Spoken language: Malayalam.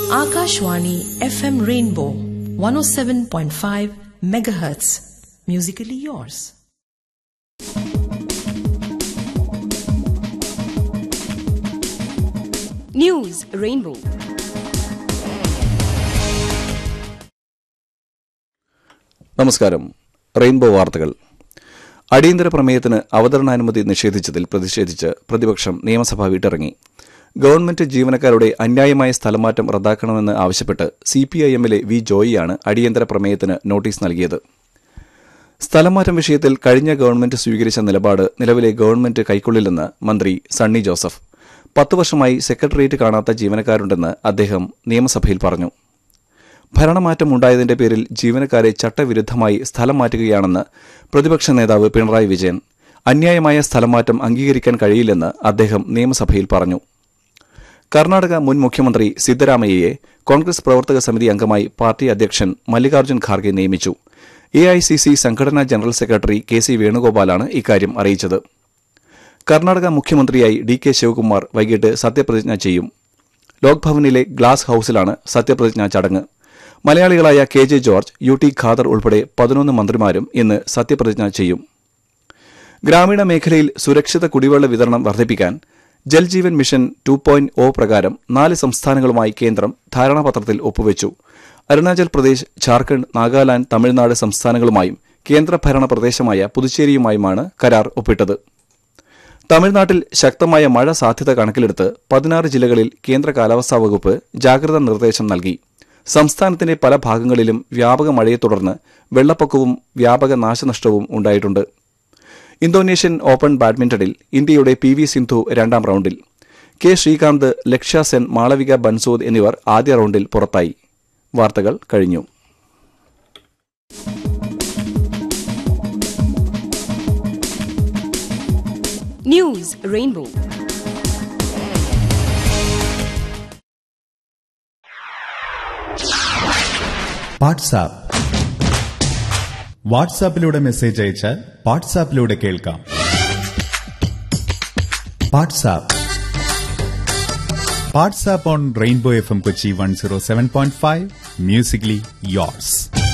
Akashwani FM Rainbow 107.5 megahertz. Musically yours. News Rainbow. നമസ്കാരം റെയിൻബോ വാർത്തകൾ അടിയന്തര പ്രമേയത്തിന് അവതരണാനുമതി നിഷേധിച്ചതിൽ പ്രതിഷേധിച്ച് പ്രതിപക്ഷം നിയമസഭ വിട്ടിറങ്ങി ഗവൺമെന്റ് ജീവനക്കാരുടെ അന്യായമായ സ്ഥലമാറ്റം റദ്ദാക്കണമെന്ന് ആവശ്യപ്പെട്ട് സിപിഐഎമ്മിലെ വി ജോയിയാണ് അടിയന്തര പ്രമേയത്തിന് നോട്ടീസ് നൽകിയത് സ്ഥലമാറ്റം വിഷയത്തിൽ കഴിഞ്ഞ ഗവൺമെന്റ് സ്വീകരിച്ച നിലപാട് നിലവിലെ ഗവൺമെന്റ് കൈക്കൊള്ളില്ലെന്ന് മന്ത്രി സണ്ണി ജോസഫ് പത്ത് വർഷമായി സെക്രട്ടേറിയറ്റ് കാണാത്ത ജീവനക്കാരുണ്ടെന്ന് അദ്ദേഹം നിയമസഭയിൽ പറഞ്ഞു ഭരണമാറ്റം ഉണ്ടായതിന്റെ പേരിൽ ജീവനക്കാരെ ചട്ടവിരുദ്ധമായി സ്ഥലം മാറ്റുകയാണെന്ന് പ്രതിപക്ഷ നേതാവ് പിണറായി വിജയൻ അന്യായമായ സ്ഥലമാറ്റം അംഗീകരിക്കാൻ കഴിയില്ലെന്ന് അദ്ദേഹം നിയമസഭയിൽ പറഞ്ഞു കർണാടക മുൻ മുഖ്യമന്ത്രി സിദ്ധരാമയ്യയെ കോൺഗ്രസ് പ്രവർത്തക സമിതി അംഗമായി പാർട്ടി അധ്യക്ഷൻ മല്ലികാർജ്ജുൻ ഖാർഗെ നിയമിച്ചു എ ഐ സി സി സംഘടനാ ജനറൽ സെക്രട്ടറി കെ സി വേണുഗോപാലാണ് ഇക്കാര്യം അറിയിച്ചത് കർണാടക മുഖ്യമന്ത്രിയായി ഡി കെ ശിവകുമാർ വൈകിട്ട് സത്യപ്രതിജ്ഞ ചെയ്യും ലോക്ഭവനിലെ ഗ്ലാസ് ഹൌസിലാണ് സത്യപ്രതിജ്ഞാ ചടങ്ങ് മലയാളികളായ K J George U T Khader ഉൾപ്പെടെ പതിനൊന്ന് മന്ത്രിമാരും ഇന്ന് സത്യപ്രതിജ്ഞ ചെയ്യും ഗ്രാമീണ മേഖലയിൽ സുരക്ഷിത കുടിവെള്ള വിതരണം വർദ്ധിപ്പിക്കാൻ Jal Jeevan mission two point O പ്രകാരം നാല് സംസ്ഥാനങ്ങളുമായി കേന്ദ്രം ധാരണാപത്രത്തിൽ ഒപ്പുവച്ചു അരുണാചൽ പ്രദേശ് ഝാർഖണ്ഡ് നാഗാലാന്റ് തമിഴ്നാട് സംസ്ഥാനങ്ങളുമായും കേന്ദ്രഭരണ പ്രദേശമായ പുതുച്ചേരിയുമായുമാണ് കരാർ ഒപ്പിട്ടത് തമിഴ്നാട്ടിൽ ശക്തമായ മഴ സാധ്യത കണക്കിലെടുത്ത് പതിനാറ് ജില്ലകളിൽ കേന്ദ്ര കാലാവസ്ഥാ വകുപ്പ് ജാഗ്രതാ നിർദ്ദേശം നൽകി സംസ്ഥാനത്തിന്റെ പല ഭാഗങ്ങളിലും വ്യാപക മഴയെ തുടർന്ന് വെള്ളപ്പൊക്കവും വ്യാപക നാശനഷ്ടവും ഉണ്ടായിട്ടുണ്ട് ഇന്തോനേഷ്യൻ ഓപ്പൺ ബാഡ്മിന്റണിൽ ഇന്ത്യയുടെ പി വി സിന്ധു രണ്ടാം റൌണ്ടിൽ കെ ശ്രീകാന്ത് ലക്ഷ്യ സെൻ മാളവിക ബൻസോദ് എന്നിവർ ആദ്യ റൌണ്ടിൽ പുറത്തായി വാർത്തകൾ കഴിഞ്ഞു News Rainbow. വാട്സാപ്പ് വാട്സാപ്പിലൂടെ മെസ്സേജ് അയച്ചാൽ വാട്സാപ്പിലൂടെ കേൾക്കാം WhatsApp WhatsApp on Rainbow F M Kochi one zero seven point five musically yours